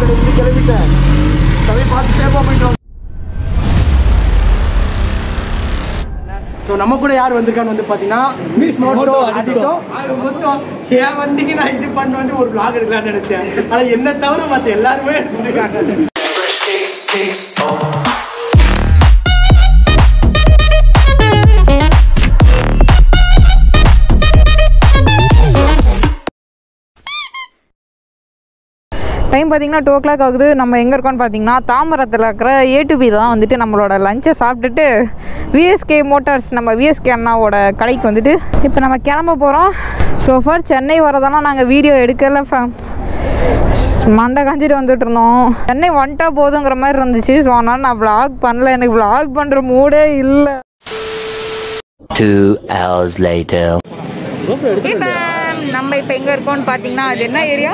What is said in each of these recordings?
டெல்லி கிளம்பிட்டேன் சரி பார்த்து சேஃபாக போயிட்டு வாங்க ஸோ நம்ம கூட யார் வந்திருக்கான்னு வந்து பார்த்தீங்கன்னா மிஸ் மோட்டோ அடிட்டோ மொத்தம் என் வண்டிக்கு நான் இது பண்ண வந்து ஒரு vlog எடுக்கலாம்னு நினைச்சேன் ஆனால் என்ன தவிர மற்ற எல்லாருமே எடுத்துருக்காங்க டைம் பார்த்தீங்கன்னா டூ ஓ கிளாக் ஆகுது நம்ம எங்கே இருக்கோம்னு பார்த்தீங்கன்னா தாம்பரத்தில் இருக்கிற ஏ டு பியில் தான் வந்துட்டு நம்மளோட லஞ்சை சாப்பிட்டுட்டு விஎஸ்கே மோட்டார்ஸ் நம்ம விஎஸ்கே அண்ணாவோட கடைக்கு வந்துட்டு இப்போ நம்ம கிளம்ப போகிறோம் ஸோ ஃபார் சென்னை வரதெல்லாம் நாங்கள் வீடியோ எடுக்கல ஃபேம் மண்டை காஞ்சிட்டு வந்துட்டு இருந்தோம் சென்னை வந்துட்டா போதுங்கிற மாதிரி இருந்துச்சு ஸோ அதனால் நான் vlog பண்ணல எனக்கு vlog பண்ணுற மூடே இல்லை Two hours later. நம்ம இப்போ எங்கே இருக்கோம்னு பார்த்தீங்கன்னா அது என்ன ஏரியா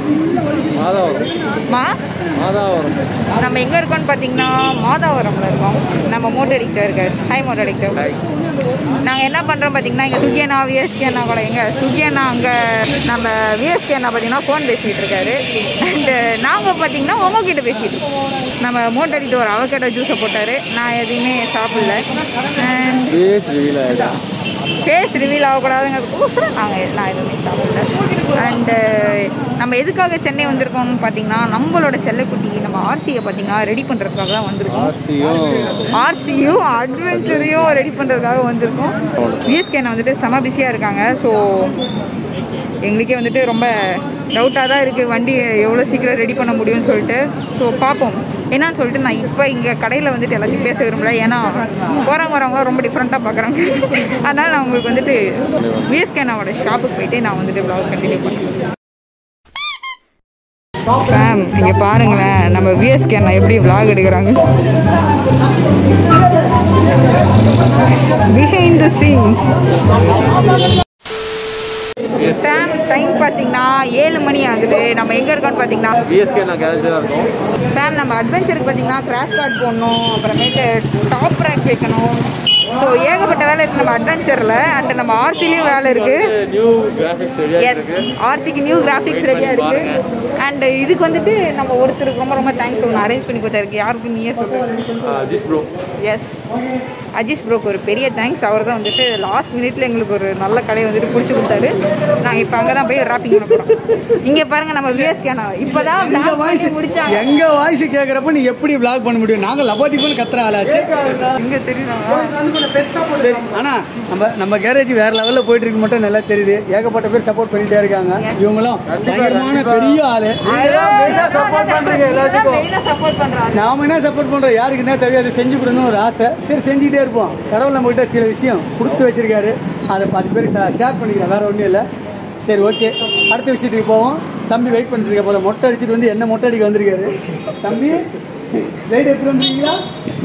மா நம்ம எங்கே இருக்கோம்னு பார்த்தீங்கன்னா மாதாவரம்ல இருக்கோம் நம்ம மோட்டர் அடிக்டர் இருக்கார் ஹாய் மோட்டர் அடிக்டர் நாங்கள் என்ன பண்ணுறோம் பார்த்தீங்கன்னா இங்கே சுகி அண்ணா விஎஸ்கே அண்ணா கூட எங்க சுகி அண்ணா அங்கே நம்ம விஎஸ்கே அண்ணா பார்த்தீங்கன்னா ஃபோன் பேசிகிட்டு இருக்காரு அண்டு நாங்கள் பார்த்தீங்கன்னா உங்ககிட்ட பேசிகிட்டு இருக்கோம் நம்ம மோட்டர் அடிக்டர் ஒரு அவகேடோ ஜூஸை போட்டார் நான் எதையுமே சாப்பிடல அண்ட் ஃபேஸ் ரிவீல் ஆகக்கூடாதுங்கிறதுக்கோசரம் நாங்கள் நான் எதுவுமே சாப்பிடல அண்டு நம்ம எதுக்காக சென்னை வந்திருக்கோம்னு பார்த்தீங்கன்னா நம்மளோட செல்லக்குட்டி நம்ம ஆர்சியை பார்த்தீங்கன்னா ரெடி பண்ணுறதுக்காக தான் வந்திருக்கோம் ஆர்சியும் அட்வென்ச்சரையும் ரெடி பண்ணுறதுக்காக வந்திருக்கோம் விஎஸ்கே வந்துட்டு செம பிஸியாக இருக்காங்க ஸோ எங்களுக்கே வந்துட்டு ரொம்ப டவுட்டாக தான் இருக்குது வண்டி எவ்வளோ சீக்கிரம் ரெடி பண்ண முடியும்னு சொல்லிட்டு ஸோ பார்ப்போம் என்னன்னு சொல்லிட்டு நான் இப்போ இங்கே கடையில் வந்துட்டு எல்லாத்தையும் பேச விரும்பல ஏன்னா போகிறவங்க வரவங்களாம் ரொம்ப டிஃப்ரெண்ட்டாக பார்க்குறாங்க அதனால் நான் உங்களுக்கு வந்துட்டு விஎஸ்கே அண்ணாவோட ஷாப்புக்கு போயிட்டு நான் வந்துட்டு vlog கண்டினியூ பண்ணுறேன் ஃபேம் இங்கே பாருங்களேன் நம்ம விஎஸ்கே அண்ணா எப்படி vlog எடுக்கிறாங்க behind the scenes time time பார்த்தீங்கன்னா ஏழு மணி ஆகுது நம்ம எங்கே இருக்கோம்னு பார்த்தீங்கன்னா பிஎஸ்கே நான் கேரேஜ் தான் இருக்கோம் ஃபேம் நம்ம அட்வென்ச்சருக்கு பார்த்தீங்கன்னா கிராஷ் கார்ட் போடணும் அப்புறமேட்டு டாப் ரேக் வைக்கணும் ஸோ ஏகப்பட்ட வேலை இருக்குது நம்ம அட்வென்ச்சரில் அண்ட் நம்ம ஆர்சிலையும் வேலை இருக்குது நியூ கிராஃபிக்ஸ் ரெடியா எஸ் ஆர்சிக்கு நியூ கிராஃபிக்ஸ் ரெடியாக இருக்குது அண்ட் இதுக்கு வந்துட்டு நம்ம ஒருத்தருக்கு ரொம்ப ரொம்ப தேங்க்ஸ் ஒன்று அரேஞ்ச் பண்ணி கொடுத்தாருக்கு யாருக்கு நீயே சொல்லு ஜிஸ் ப்ரோ எஸ் அஜிஸ் ப்ரோக்கு ஒரு பெரிய தேங்க்ஸ் அவர் தான் வந்துட்டு லாஸ்ட் மினிட்ல எங்களுக்கு ஒரு நல்ல கடையை வந்துட்டு பிடிச்சி கொடுத்தாரு நாங்கள் இப்போ அங்கே தான் போய் ராப்பிங் பண்ண போகிறோம் இங்கே பாருங்க நம்ம விஎஸ்கேனா இப்போ தான் எங்க வாய்ஸ் முடிச்சாங்க எங்க வாய்ஸ் கேக்குறப்ப நீ எப்படி vlog பண்ண முடியும் நாங்க லபாதி போல் கத்துற ஆளாச்சு இங்கே தெரியுதா சரி, ஆனா நம்ம நம்ம கேரேஜ் வேற லெவல்ல போயிட்டு இருக்கு மட்டும் நல்லா தெரியுது ஏகப்பட்ட பேர் சப்போர்ட் பண்ணிட்டே இருக்காங்க இவங்களும் பயங்கரமான பெரிய ஆளு சப்போர்ட் பண்ணுறீங்க எல்லாத்துக்கும் சப்போர்ட் பண்ணுறாங்க நாம என்ன சப்போர்ட் பண்றோம் யாருக்கு என்ன தேவையோ அதை செஞ்சு கொடுக்கணும் ஒரு ஆசை சரி செஞ்சுக்கிட்டே இருப்போம் கடவுள் நம்ம கிட்ட சில விஷயம் கொடுத்து வச்சிருக்காரு அதை பாதி பேர் ஷேர் பண்ணிக்கிறேன் வேற ஒன்றும் இல்லை சரி ஓகே அடுத்த விஷயத்துக்கு போவோம் தம்பி வெயிட் பண்ணிட்டு இருக்க போல மொட்டை அடிச்சிட்டு வந்து என்ன மொட்டை அடிக்க வந்திருக்காரு தம்பி ரைட் எடுத்துட்டு வந்துருக்கீங்களா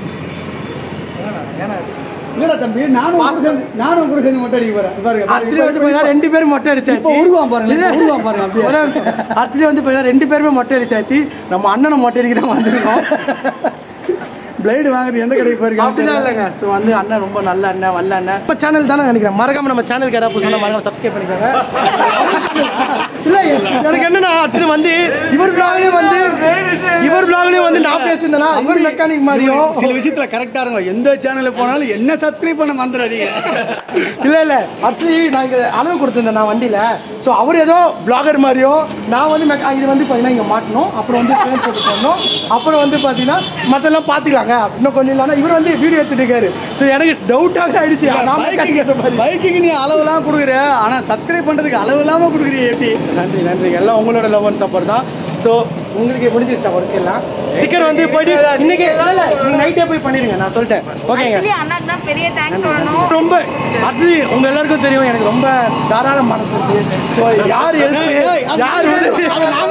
இல்லடா தம்பி நானும் உங்க கூட சேர்ந்து- நானும் உங்க கூட சேர்ந்து மொட்டை அடிக்க போறேன் பாருங்க அடுத்து வந்து பார்த்தீங்கன்னா ரெண்டு பேரும் மொட்டை அடிச்சாச்சு இப்போ உருவான் பாருங்க இப்போ உருவான் பாருங்க அப்படியே ஒரே நிமிஷம். அடுத்து வந்து பார்த்தீங்கன்னா ரெண்டு பேருமே மொட்டை அடிச்சாச்சு நம்ம அண்ணனை மொட்டை அடிக்க தான் வந்திருக்கோம் பிளேடு வாங்குறது எந்த கடைக்கு அப்படிலாம் போயிருக்காங்க இல்லைங்க ஸோ வந்து அண்ணன் ரொம்ப நல்ல அண்ணன் வல்ல அண்ணன் இப்போ சேனல் தானே நினைக்கிறேன் மறக்காம நம்ம சேனலுக்கு யாராவது புதுசாக மறக்காம சப்ஸ்கிரைப் பண்ணிக்கோங்க இல்லை எனக்கு என்னன்னா அடுத்து வந்து இவர் பிளாக்லேயும் வந்து இவர் பிளாக்லேயும் வந்து நான் பேசியிருந்தேன்னா இவர் மெக்கானிக் மாதிரியும் சில விஷயத்துல கரெக்டா இருக்கும் எந்த சேனல்ல போனாலும் என்ன சப்ஸ்கிரைப் பண்ண மறந்துடாதீங்க இல்ல இல்ல ஆக்சுவலி நான் இங்க அளவு கொடுத்துருந்தேன் நான் வண்டியில ஸோ அவர் ஏதோ பிளாகர் மாதிரியும் நான் வந்து மெக்கா- இது வந்து பார்த்தீங்கன்னா இங்கே மாட்டணும் அப்புறம் வந்து பேன் போட்டு போடணும் அப்புறம் வந்து பார்த்தீங்கன்னா மற்றெல்லாம் பார்த்துக்கலாங்க இன்னும் கொஞ்சம் இல்லைன்னா இவர் வந்து வீடியோ எடுத்துட்டு இருக்காரு ஸோ எனக்கு டவுட்டாகவே ஆயிடுச்சு நான் mechanic கேட்ட மாதிரி. பைக்குக்கு நீ அளவுலாம் கொடுக்குற ஆனா சப்ஸ்கிரைப் பண்றதுக்கு அளவு இல்லாம கொடுக்குறீ எப்படி நன்றி நன்றி எல்லாம் உங்களோட லவ் அண்ட் சப்போர்ட் தான் ஸோ உங்களுக்கு முடிஞ்சிருச்சா ஒர்க் எல்லாம் ஸ்டிக்கர் வந்து போயிட்டு இன்னைக்கு இல்லை இல்லை நீங்கள் நைட்டே போய் பண்ணிடுங்க நான் சொல்லிட்டேன் ஓகேங்க ஆக்சுவலி அண்ணாக்கு தான் பெரிய தேங்க்ஸ் சொல்லணும் ரொம்ப அது உங்க எல்லாருக்கும் தெரியும் எனக்கு ரொம்ப தாராள மனசு இருக்கு ஸோ யார் help, யார் உதவி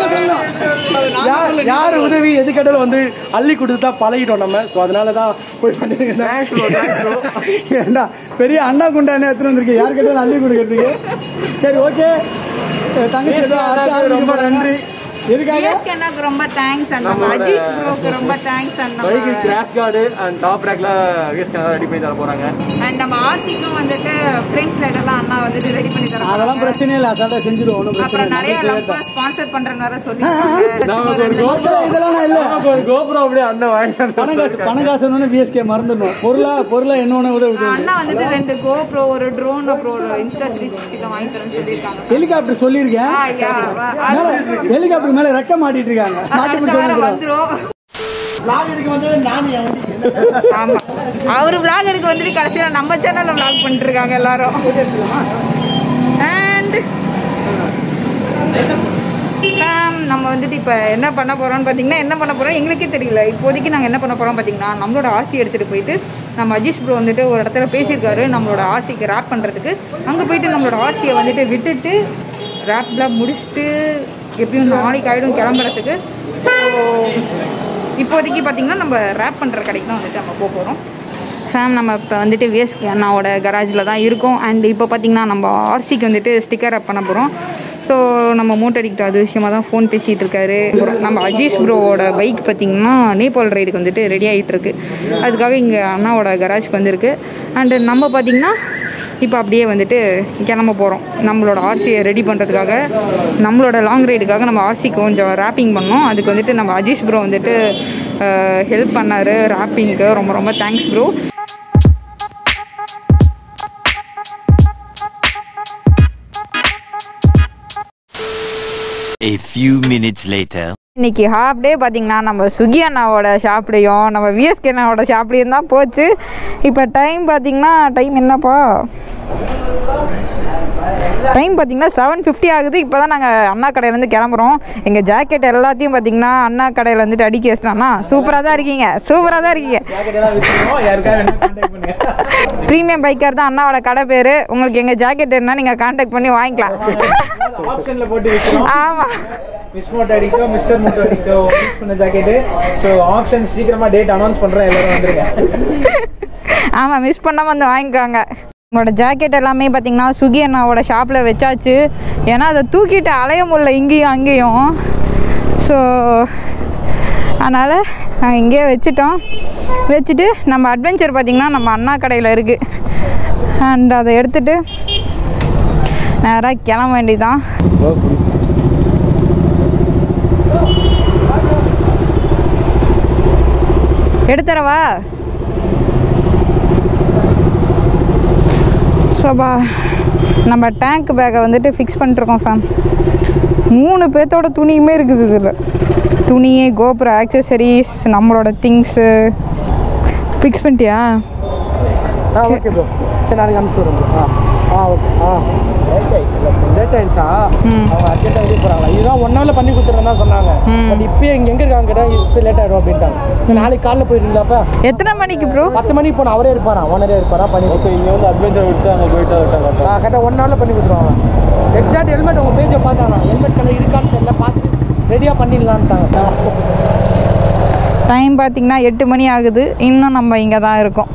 யார் யார் உதவி எது கேட்டாலும் வந்து அள்ளி கொடுத்து தான் பழகிட்டோம் நம்ம ஸோ அதனால தான் போய் பண்ணிருக்கேன் ஏண்டா பெரிய அண்ணா குண்டானே எடுத்துட்டு வந்திருக்கு யார் கேட்டாலும் அள்ளி கொடுக்கறதுக்கு சரி ஓகே தங்கச்சி ஏதோ அடுத்த ஆளுக்கு ரொம்ப போறாங்க. நன்றி எதுக்காக சிஎஸ்கே அண்ணாக்கு ரொம்ப தேங்க்ஸ் அண்ட் நம்ம அஜீஷ் ப்ரோக்கு ரொம்ப தேங்க்ஸ் அண்ட் பைக்கு நம்ம கிராஷ் கார்டு அண்ட் டாப் ரேக்ல விஎஸ்கே ரெடி பண்ணி தர போறாங்க அண்ட் நம்ம ஆர்சிக்கும் வந்துட்டு ஃப்ரெண்ட்ஸ் லெட்டர்லாம் அண்ணா வந்துட்டு ரெடி பண்ணி தர அதெல்லாம் பிரச்சனையே இல்லை அசால்ட்டாக செஞ்சிருவோம் ஒன்றும் பிரச்சனை அப்புறம் நிறைய இல்லை லம்பா ஸ்பான்சர் பண்றேன்னு வேற நமக்கு ஒரு சொல்லி மக்களே, இதெல்லாம் நான் இல்லை நமக்கு ஒரு கோபுரம் அப்படியே அண்ணன் வாங்கி பணம் காசு பணம் காசு பிஎஸ்கே மறந்துடணும் பொருளா பொருளா என்ன விட விட்டு அண்ணா வந்துட்டு ரெண்டு கோப்ரோ ஒரு ட்ரோன் அப்புறம் ஒரு இன்ஸ்டா த்ரீ சிக்ஸ்டி வாங்கி தரேன்னு சொல்லியிருக்காங்க ஹெலிகாப்டர் சொல்லியிருக்கேன் ஆ, யா, வா. மேல ஹெலிகாப்டர் மேல ரெக்க மாட்டிட்டு இருக்காங்க மாட்டி அடுத்த வாரம் விட்டு வந்துரும் vlog எடுக்க வந்து நானும் என் வண்டி ஆமா அவரு vlog எடுக்க வந்துட்டு கடைசியில நம்ம சேனல்ல vlog பண்ணிட்டு இருக்காங்க எல்லாரும் அண்ட் நம்ம வந்துட்டு இப்போ என்ன பண்ண போறோம்னு பார்த்தீங்கன்னா என்ன பண்ண போறோம் எங்களுக்கே தெரியல இப்போதைக்கு நாங்கள் என்ன பண்ண போறோம் பார்த்தீங்கன்னா நம்மளோட ஆர்சி எடுத்துட்டு போயிட்டு நம்ம அஜீஷ் ப்ரோ வந்துட்டு ஒரு இடத்துல பேசியிருக்காரு நம்மளோட ஆர்சிக்கு ரேப் பண்ணுறதுக்கு அங்கே போயிட்டு நம்மளோட ஆர்சியை வந்துட்டு விட்டுட்டு ரேப்லாம் முடிச்சுட்டு எப்படியும் நாளைக்கு ஆகிடும் கிளம்புறதுக்கு ஸோ இப்போதைக்கு பார்த்தீங்கன்னா நம்ம ரேப் பண்ணுற கடைக்கு தான் வந்துட்டு நம்ம போக போகிறோம் ஃபேம் நம்ம இப்போ வந்துட்டு விஎஸ்கே அண்ணாவோட கராஜில் தான் இருக்கோம் அண்ட் இப்போ பார்த்தீங்கன்னா நம்ம ஆர்சிக்கு வந்துட்டு ஸ்டிக்கர் அப் பண்ண போகிறோம் ஸோ நம்ம மூட்டை அடிக்கிட்ட அது விஷயமா தான் ஃபோன் பேசிகிட்டு இருக்காரு அப்புறம் நம்ம அஜீஷ் ப்ரோவோட பைக் பார்த்தீங்கன்னா நேபாள் ரைடுக்கு வந்துட்டு ரெடி ஆகிட்டு இருக்கு அதுக்காக இங்கே அண்ணாவோட கராஜ்க்கு வந்திருக்கு அண்டு நம்ம பார்த்தீங்கன்னா இப்போ அப்படியே வந்துட்டு கிளம்ப போகிறோம் நம்மளோட ஆர்சியை ரெடி பண்ணுறதுக்காக நம்மளோட லாங் ரைடுக்காக நம்ம ஆர்சிக்கு கொஞ்சம் ரேப்பிங் பண்ணோம் அதுக்கு வந்துட்டு நம்ம அஜீஷ் ப்ரோ வந்துட்டு ஹெல்ப் பண்ணார் ரேப்பிங்க்கு ரொம்ப ரொம்ப thanks bro A few minutes later. இன்னைக்கு ஹாஃப் டே பார்த்தீங்கன்னா நம்ம சுகி அண்ணாவோட ஷாப்லேயும் நம்ம விஎஸ்கே அண்ணாவோட ஷாப்லேயும் தான் போச்சு இப்போ டைம் பார்த்தீங்கன்னா டைம் என்னப்பா டைம் பார்த்தீங்கன்னா செவன் ஃபிஃப்டி ஆகுது இப்போ தான் நாங்கள் அண்ணா கடையிலேருந்து கிளம்புறோம் எங்கள் ஜாக்கெட் எல்லாத்தையும் பார்த்தீங்கன்னா அண்ணா கடையில் வந்துட்டு அடிக்க வச்சிட்டோம்னா சூப்பராக தான் இருக்கீங்க சூப்பராக தான் இருக்கீங்க ப்ரீமியம் பைக்கர் தான் அண்ணாவோட கடை பேர் உங்களுக்கு எங்கள் ஜாக்கெட் என்ன நீங்கள் காண்டாக்ட் பண்ணி வாங்கிக்கலாம் ஆப்ஷன்ல போட்டு விற்கிறோம் ஆமாம் மிஸ் மோட்டோ அடிக்கோ மிஸ்டர் மோட்டோ அடிக்கோ யூஸ் பண்ண ஜாக்கெட்டு ஸோ ஆப்ஷன் சீக்கிரமா டேட் அனௌன்ஸ் பண்றேன் எல்லாரும் வந்துருங்க ஆமாம் மிஸ் பண்ணாமல் வந்து வாங்கிக்கோங்க உங்களோட ஜாக்கெட் எல்லாமே பார்த்தீங்கன்னா சுகி அண்ணாவோட ஷாப்பில் வச்சாச்சு ஏன்னா அதை தூக்கிட்டு அலைய முடியல இங்கேயும் அங்கேயும் ஸோ அதனால் நாங்கள் இங்கேயே வச்சுட்டோம் வச்சுட்டு நம்ம அட்வென்ச்சர் பார்த்திங்கன்னா நம்ம அண்ணா கடையில் இருக்குது அண்ட் அதை எடுத்துட்டு நேராக கிளம்ப வேண்டியதுதான் எடுத்துறவா சோபா நம்ம டேங்க் பேக்கை வந்துட்டு ஃபிக்ஸ் பண்ணிட்டுருக்கோம் ஃபேம் மூணு பேர்த்தோட துணியுமே இருக்குது இதில் துணி கோபுர ஆக்சசரிஸ் நம்மளோட திங்ஸு ஃபிக்ஸ் பண்ணிட்டியா ஆ ஓகே ப்ரோ சரி நாளைக்கு அனுப்பிச்சு விடுறேன் ஆ ஆ ஓகே ஆ லேட் ஆயிடுச்சா அவங்க அர்ஜென்ட்டாக வெளியே போகிறாங்க இதுதான் ஒன் ஹவரில் பண்ணி கொடுத்துருந்தா சொன்னாங்க பட் இப்போ இங்கே எங்கே இருக்காங்க கேட்டால் இப்போ லேட் ஆகிடும் அப்படின்ட்டாங்க சரி நாளைக்கு காலைல போயிருந்தாப்பா எத்தனை மணிக்கு ப்ரோ பத்து மணிக்கு போன அவரே இருப்பாரா ஓனரே இருப்பாரா பண்ணி ஓகே இங்கே வந்து அட்வென்ச்சர் விட்டு அங்கே போயிட்டு விட்டாங்க ஆ கரெக்டாக ஒன் ஹவரில் பண்ணி கொடுத்துருவாங்க எக்ஸாக்ட் ஹெல்மெட் உங்கள் பேஜை பார்த்தாங்க ஹெல்மெட் கலர் இருக்கான்னு தெரியல பார்த்துட்டு ரெடியாக பண்ணிடலான்ட்டாங்க டைம் பார்த்தீங்கன்னா எட்டு மணி ஆகுது இன்னும் நம்ம இங்கே தான் இருக்கோம்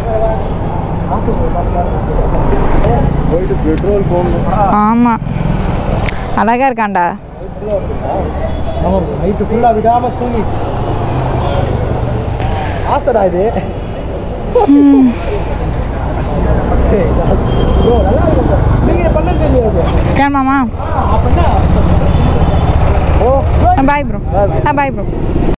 போயிட்டு பெட்ரோல் போகணும் ஆமாம் அழகாக இருக்காண்டா ஆமாம் நைட்டு ஃபுல்லாக விடாமல் தூங்கி ஆசைடா இது ப்ரோ நல்லா இருக்கும் bro. நீங்க பண்ண தெரியாது கேமாமா அப்படின்னா ஓ பாய் ப்ரோ ஆ பாய் ப்ரோ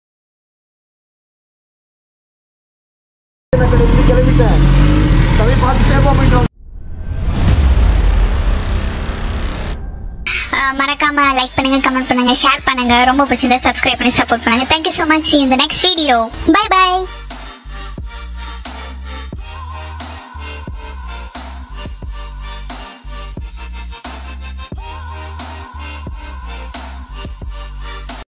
கிளம்பிட்டேன் சரி பார்த்து சேஃபாக போயிட்டு வாங்க. அஹ் மறக்காம லைக் பண்ணுங்க கமெண்ட் பண்ணுங்க ஷேர் பண்ணுங்க ரொம்ப பிடிச்சிருந்தா சப்ஸ்கிரைப் பண்ணி சப்போர்ட் பண்ணுங்க தேங்க்யூ ஸோ மச் இந்த நெக்ஸ்ட் வீடியோ பை பை